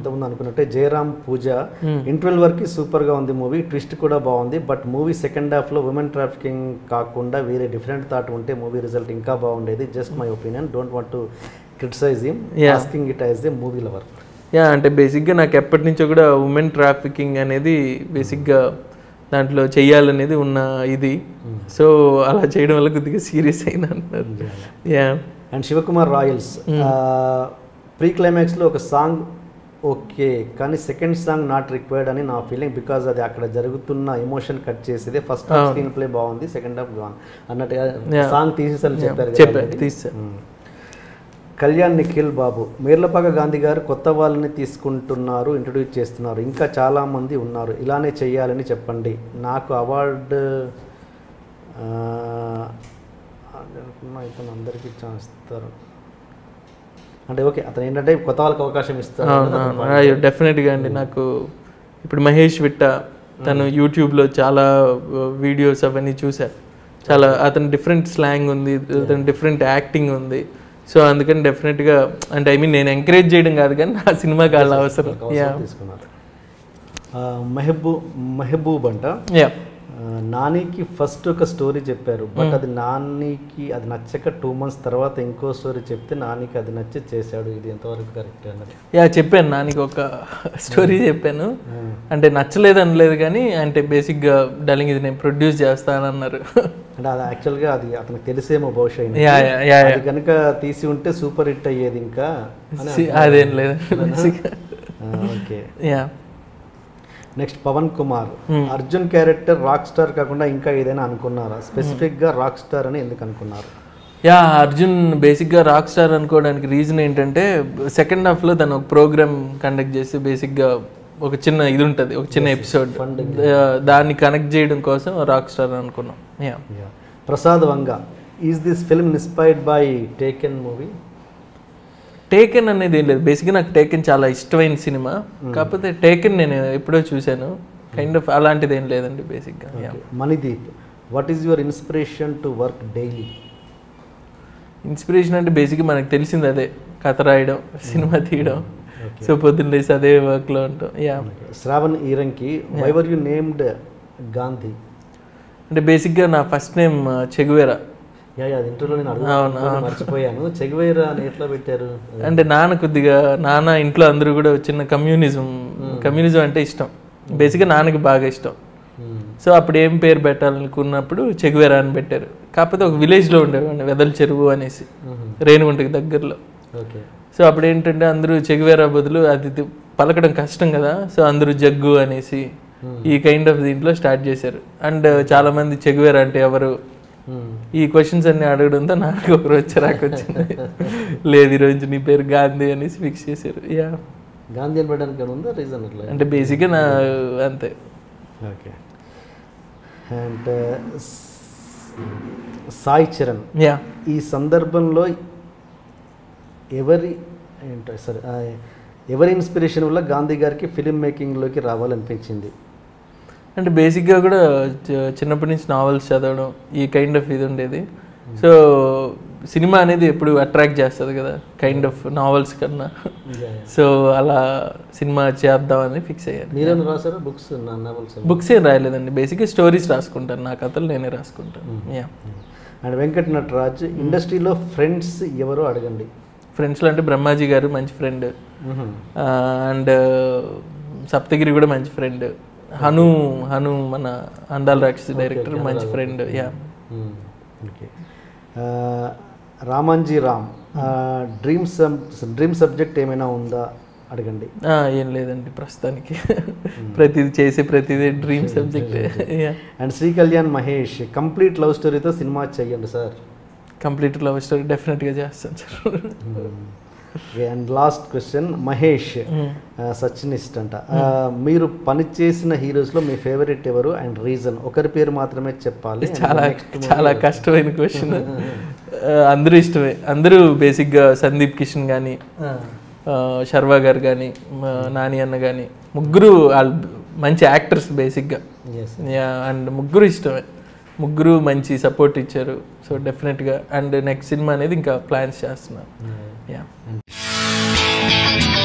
ఇంతకుముందు అనుకున్నట్టే జయరామ్ పూజ ఇంటర్వెల్ వరకు సూపర్గా ఉంది మూవీ ట్విస్ట్ కూడా బాగుంది బట్ మూవీ సెకండ్ హాఫ్లో ఉమెన్ ట్రాఫికింగ్ కాకుండా వేరే డిఫరెంట్ థాట్ ఉంటే మూవీ రిజల్ట్ ఇంకా బాగుండేది just my opinion don't want to criticise him Yeah. Asking it as a movie lover yeah అంటే బేసిక్గా నాకు ఎప్పటి నుంచో కూడా ఉమెన్ ట్రాఫికింగ్ అనేది బేసిక్గా దాంట్లో చెయ్యాలనేది ఉన్న ఇది సో అలా చేయడం వల్ల కొద్దిగా సీరియస్ అయినా అన్నారు yeah and Shivakumar royals pre క్లైమాక్స్లో ఒక సాంగ్ ఓకే కానీ సెకండ్ సాంగ్ నాట్ రిక్వైర్డ్ అని నా ఫీలింగ్ బికాజ్ అది అక్కడ జరుగుతున్న ఎమోషన్ కట్ చేసేది ఫస్ట్ హాఫ్ స్క్రీన్ ప్లే బాగుంది సెకండ్ హాఫ్ బాగుంది అన్నట్టుగా Yeah. సాంగ్ తీసేసని చెప్పారు కదా చెప్పారు already. తీసా మ్మ్. కళ్యాణ్ నిఖిల్ బాబు మేర్లపాక గాంధీ గారు కొత్త వాళ్ళని తీసుకుంటున్నారు ఇంట్రొడ్యూస్ చేస్తున్నారు ఇంకా చాలా మంది ఉన్నారు ఇలానే చేయాలని చెప్పండి నాకు అవార్డు ఆ, అది అనుకున్నా ఇతను అందరికీ ఛాన్స్ ఇస్తారు అంటే ఓకే అతను ఏంటంటే కొత్త వాళ్ళకి అవకాశం ఇస్తారు అవునవును డెఫినెట్గా అండి నాకు ఇప్పుడు మహేష్ విట్ట తను యూట్యూబ్లో చాలా వీడియోస్ అవన్నీ చూసా చాలా అతను డిఫరెంట్ స్లాంగ్ ఉంది అతను డిఫరెంట్ యాక్టింగ్ ఉంది సో అందుకని డెఫినెట్గా అంటే ఐ మీన్ నేను ఎంకరేజ్ చేయడం కాదు కానీ నా సినిమాకి వాళ్ళ అవసరం యా అవసరం తీసుకున్నారు ఆ, మెహబూబ్ మెహబూబ్ అంట యా ఆ, నానికి ఫస్ట్ ఒక స్టోరీ చెప్పారు బట్ అది నానికి అది నచ్చక టూ మంత్స్ తర్వాత ఇంకో స్టోరీ చెప్తే నానికి అది నచ్చి చేశాడు ఇది ఎంతవరకు కరెక్ట్ అన్నది యా చెప్పాను నానికి ఒక స్టోరీ చెప్పాను అంటే నచ్చలేదు అనలేదు కానీ అంటే బేసిక్గా డలింగ్ ఇది నేను ప్రొడ్యూస్ చేస్తానన్నారు అంటే అది యాక్చువల్గా అది అతనికి తెలిసేమో బహుశా ఆయనకి. యా యా యా అది కనుక తీసి ఉంటే సూపర్ హిట్ అయ్యేది ఇంకా అని అదేం లేదు బేసిక్గా ఆ, okay yeah next Pavan Kumar Arjun character rock star కాకుండా ఇంకా ఏదైనా అనుకున్నారా స్పెసిఫిక్ గా రాక్ స్టార్ అని ఎందుకు అనుకున్నారు యా అర్జున్ బేసిక్గా రాక్ స్టార్ అనుకోవడానికి రీజన్ ఏంటంటే సెకండ్ హాఫ్లో తను ఒక ప్రోగ్రామ్ కండక్ట్ చేసి బేసిక్గా ఒక చిన్న ఇది ఉంటుంది ఒక చిన్న ఎపిసోడ్ దాన్ని కనెక్ట్ చేయడం కోసం రాక్ స్టార్ అనుకున్నాం yeah Prasad Vanga is this film inspired by Taken movie Taken అనేది ఏం లేదు బేసిక్గా నాకు టేకెన్ చాలా ఇష్టమైన సినిమా కాకపోతే టేకెన్ నేను ఎప్పుడో చూశాను కైండ్ ఆఫ్ అలాంటిది ఏం లేదండి బేసిక్గా yeah Manideep what is your inspiration to work daily inspiration అంటే బేసిక్గా మనకు తెలిసింది అదే కథ రాయడం సినిమా తీయడం సో పొద్దున్న లేసి అదే వర్క్లో ఉంటాం yeah Shravan Eeranki why were you named Gandhi అంటే బేసిక్గా నా first name Che Guevara yeah yeah, అది ఇంటర్లో నేను అవును, అడుగు మర్చిపోయాను చెగువేరా అని ఎట్లా పెట్టారు అంటే నాన్న కొద్దిగా నాన్న ఇంట్లో అందరూ కూడా చిన్న కమ్యూనిజం కమ్యూనిజం అంటే ఇష్టం బేసిక్గా నాన్నకి బాగా ఇష్టం సో అప్పుడు ఏం పేరు పెట్టాలనుకున్నప్పుడు చెగువేరా అని పెట్టారు కాకపోతే ఒక విలేజ్లో ఉండేవాడిని వెదల చెరువు అనేసి రేణుగుంటకి దగ్గరలో ఓకే సో అప్పుడు ఏంటంటే అందరూ చెగువేరా బదులు అది తి- పలకడం కష్టం కదా సో అందరూ జగ్గు అనేసి ఈ కైండ్ ఆఫ్ దీంట్లో స్టార్ట్ చేశారు అండ్ చాలా మంది చెగువేరా అంటే ఎవరు ఈ క్వశ్చన్స్ అన్ని అడగడంతో నాకు ఒక రోజు చిరాకు వచ్చింది లేదు ఈరోజు నీ పేరు గాంధీ అనేసి ఫిక్స్ చేశారు యా గాంధీ అని పెట్టడానికి ఏమైనా ఉందా రీజన్ అట్లా అంటే బేసిక్గా నా అంతే okay and Sai Charan yeah ఈ సందర్భంలో ఎవరి ఏంటో సరే ఆ, ఎవరి ఇన్స్పిరేషన్ వల్ల గాంధీ గారికి ఫిలిం మేకింగ్లోకి రావాలనిపించింది అంటే బేసిక్గా కూడా చ- చిన్నప్పటి నుంచి నావెల్స్ చదవడం ఈ కైండ్ ఆఫ్ ఇది ఉండేది సో సినిమా అనేది ఎప్పుడు అట్రాక్ట్ చేస్తుంది కదా కైండ్ ఆఫ్ నావెల్స్ కన్నా సో అలా సినిమా చేద్దామని ఫిక్స్ అయ్యాను మీరేమైనా రాసారా బుక్స్ నా నావల్స్ బుక్స్ ఏం రాయలేదండి బేసిక్గా స్టోరీస్ రాసుకుంటాను నా కథలు నేనే రాసుకుంటాను యా అండ్ వెంకట్ నటరాజ్ ఇండస్ట్రీలో ఫ్రెండ్స్ ఎవరో అడగండి ఫ్రెండ్స్లో అంటే బ్రహ్మాజీ గారు మంచి ఫ్రెండ్ అండ్ సప్తగిరి కూడా మంచి ఫ్రెండ్ హను హను మన అందాల రాక్షసి డైరెక్టర్ మంచి friend yeah okay Ramanji Ram dream sub dream subject ఏమైనా ఉందా అడగండి ఏం లేదండి ప్రస్తుతానికి ప్రతిదీ చేసే ప్రతిదీ dream subject yeah and Sri Kalyan Mahesh complete love స్టోరీతో సినిమా చెయ్యండి సార్ కంప్లీట్ లవ్ స్టోరీ డెఫినెట్గా చేస్తాను sir and last question Mahesh సచినిస్ట్ అంట ఆ, మీరు పనిచేసిన హీరోస్లో మీ ఫేవరెట్ ఎవరు అండ్ రీజన్ ఒకరి పేరు మాత్రమే చెప్పాలి And చాలా next movie- చాలా కష్టమైన క్వశ్చన్ అందరూ ఇష్టమే అందరూ బేసిక్గా సందీప్ కిషన్ కానీ ఆ, శర్వా గారు కానీ నాని అన్న కానీ ముగ్గురు వాళ్ళు మంచి యాక్టర్స్ బేసిక్గా yes. అండ్ ముగ్గురు ఇష్టమే ముగ్గురు మంచి సపోర్ట్ ఇచ్చారు సో డెఫినెట్గా అండ్ నెక్స్ట్ సినిమా అనేది ఇంకా ప్లాన్స్ చేస్తున్నాను యా